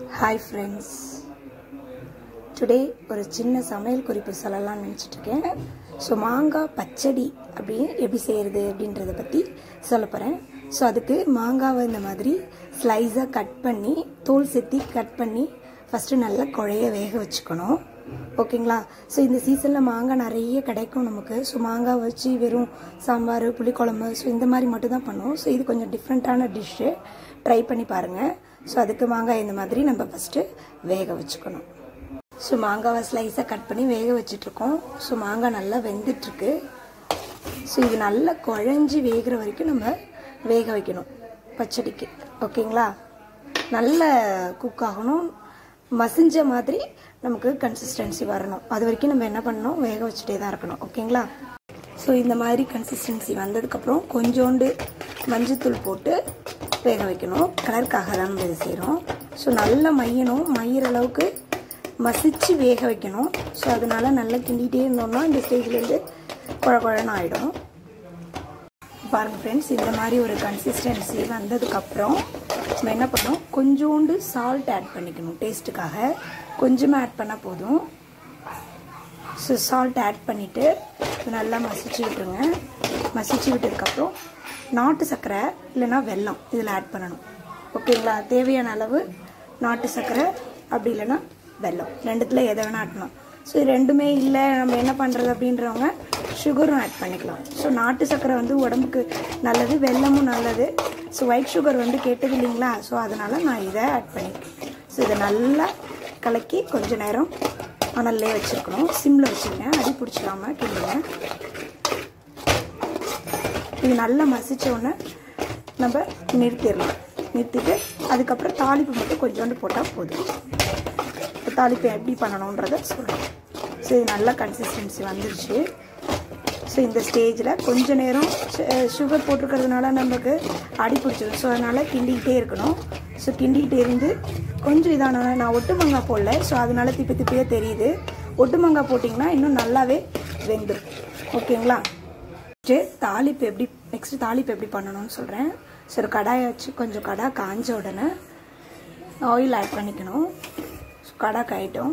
hi friends today ஒரு சின்ன சமையல் குறிப்பு சொல்லலாம்னு நினச்சிட்டு இருக்கேன் ஸோ மாங்காய் பச்சடி அப்படி எப்படி செய்கிறது அப்படின்றத பற்றி சொல்ல போகிறேன் ஸோ அதுக்கு மாங்காவை இந்த மாதிரி ஸ்லைஸாக கட் பண்ணி தோல் செத்தி கட் பண்ணி ஃபஸ்ட்டு நல்லா குழைய வேக வச்சுக்கணும் ஓகேங்களா ஸோ இந்த சீசனில் மாங்காய் நிறைய கிடைக்கும் நமக்கு ஸோ மாங்காய் வச்சு வெறும் சாம்பார் புளிக்குழம்பு ஸோ இந்த மாதிரி மட்டும் தான் பண்ணுவோம் ஸோ இது கொஞ்சம் டிஃப்ரெண்ட்டான டிஷ்ஷு ட்ரை பண்ணி பாருங்கள் ஸோ அதுக்கு மாங்காய் இந்த மாதிரி நம்ம ஃபஸ்ட்டு வேக வச்சுக்கணும் ஸோ மாங்காவை ஸ்லைஸாக கட் பண்ணி வேக வச்சிட்ருக்கோம் ஸோ மாங்காய் நல்லா வெந்துட்டுருக்கு ஸோ இது நல்லா குழஞ்சி வேகிற வரைக்கும் நம்ம வேக வைக்கணும் பச்சடிக்கு ஓகேங்களா நல்ல குக் ஆகணும் மசிஞ்ச மாதிரி நமக்கு கன்சிஸ்டன்சி வரணும் அது வரைக்கும் நம்ம என்ன பண்ணணும் வேக வச்சுட்டே தான் இருக்கணும் ஓகேங்களா ஸோ இந்த மாதிரி கன்சிஸ்டன்சி வந்ததுக்கப்புறம் கொஞ்சோண்டு மஞ்சத்தூள் போட்டு வேக வைக்கணும் கலருக்காக தான் நம்ம இது செய்கிறோம் ஸோ நல்லா மையணும் மையிற அளவுக்கு மசிச்சு வேக வைக்கணும் ஸோ அதனால நல்லா கிண்டிகிட்டே இருந்தோம்னா இந்த ஸ்டேஜ்லேருந்து குழ குழன்னு ஆகிடும் பாருங்கள் ஃப்ரெண்ட்ஸ் இந்த மாதிரி ஒரு கன்சிஸ்டன்சி வந்ததுக்கப்புறம் நம்ம என்ன பண்ணோம் கொஞ்சோண்டு சால்ட் ஆட் பண்ணிக்கணும் டேஸ்ட்டுக்காக கொஞ்சமாக ஆட் பண்ணால் போதும் ஸோ சால்ட் ஆட் பண்ணிவிட்டு நல்லா மசிச்சு விட்டுருங்க மசிச்சு விட்டதுக்கப்புறம் நாட்டு சர்க்கரை இல்லைன்னா வெல்லம் இதில் ஆட் பண்ணணும் ஓகேங்களா தேவையான அளவு நாட்டு சர்க்கரை அப்படி இல்லைன்னா வெல்லம் ரெண்டுத்தில் எதை வேணால் ஆட்டணும் ஸோ இது ரெண்டுமே இல்லை நம்ம என்ன பண்ணுறது அப்படின்றவங்க சுகரும் ஆட் பண்ணிக்கலாம் ஸோ நாட்டு சர்க்கரை வந்து உடம்புக்கு நல்லது வெல்லமும் நல்லது ஸோ ஒயிட் சுகர் வந்து கேட்டது இல்லைங்களா ஸோ அதனால் நான் இதை ஆட் பண்ணியிருக்கேன் ஸோ இதை நல்லா கலக்கி கொஞ்ச நேரம் அனல்லே வச்சுருக்கணும் சிம்மில் வச்சுருங்க அடி பிடிச்சிடாம கிண்டுங்க இது நல்லா மசிச்ச உடனே நம்ம நிறுத்திடலாம் நிறுத்திட்டு அதுக்கப்புறம் தாளிப்பு மட்டும் கொஞ்சோண்டு போட்டால் போதும் தாளிப்பு எப்படி பண்ணணுன்றத சொல்கிறேன் ஸோ இது நல்ல கன்சிஸ்டன்சி வந்துருச்சு ஸோ இந்த ஸ்டேஜில் கொஞ்ச நேரம் சுகர் போட்டிருக்கிறதுனால நமக்கு அடி பிடிச்சிடும் ஸோ அதனால் கிண்டிக்கிட்டே இருக்கணும் ஸோ கிண்டிக்கிட்டே இருந்து கொஞ்சம் இதான நான் ஒட்டு மாங்காய் போடல ஸோ அதனால திப்பி திப்பியே தெரியுது ஒட்டு மாங்காய் போட்டிங்கன்னா இன்னும் நல்லாவே வெந்துடும் ஓகேங்களா தாளிப்பு எப்படி நெக்ஸ்ட்டு தாளிப்பு எப்படி பண்ணணும்னு சொல்கிறேன் ஸோ ஒரு கடாயை வச்சு கொஞ்சம் கடா காஞ்ச உடனே ஆயில் ஆட் பண்ணிக்கணும் ஸோ கடா காயிட்டோம்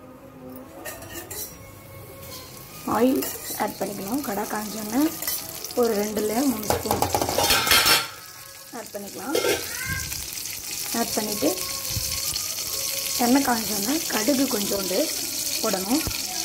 ஆயில் ஆட் பண்ணிக்கணும் கடா காஞ்சோன்னே ஒரு ரெண்டுல மூணு ஸ்பூன் ஆட் பண்ணிக்கலாம் ஆட் பண்ணிவிட்டு எண்ணெய் காஞ்சோன்னே கடுகு கொஞ்சோண்டு போடணும்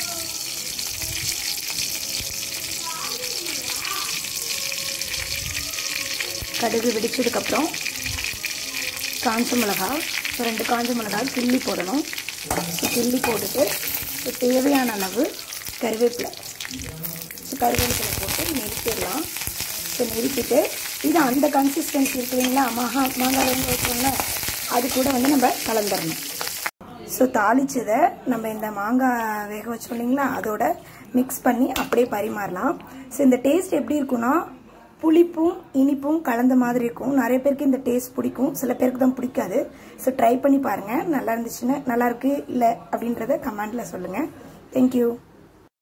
கடுகு வெடிச்சதுக்கப்புறம் காஞ்ச மிளகா ரெண்டு காஞ்ச மிளகா கிள்ளி போடணும் கிள்ளி போட்டுட்டு தேவையான அளவு கருவேப்பிலை ஸோ கருவேப்பிலை போட்டு நிறுத்திடலாம் ஸோ நிறுத்திட்டு இது அந்த கன்சிஸ்டன்சி இருக்கு இல்லைங்களா மாகா மாங்காய் வேக வைக்கிறோம்ல அது கூட வந்து நம்ம கலந்துடணும் ஸோ தாளிச்சதை நம்ம இந்த மாங்காய் வேக வச்சோம் இல்லைங்களா அதோட மிக்ஸ் பண்ணி அப்படியே பரிமாறலாம் ஸோ இந்த டேஸ்ட் எப்படி இருக்குன்னா புளிப்பும் இனிப்பும் கலந்த மாதிரி இருக்கும் நிறைய பேருக்கு இந்த டேஸ்ட் பிடிக்கும் சில பேருக்கு தான் பிடிக்காது ஸோ ட்ரை பண்ணி பாருங்கள் நல்லா இருந்துச்சுன்னா நல்லா இருக்கு இல்லை அப்படின்றத கமெண்ட்டில் சொல்லுங்கள் தேங்க்யூ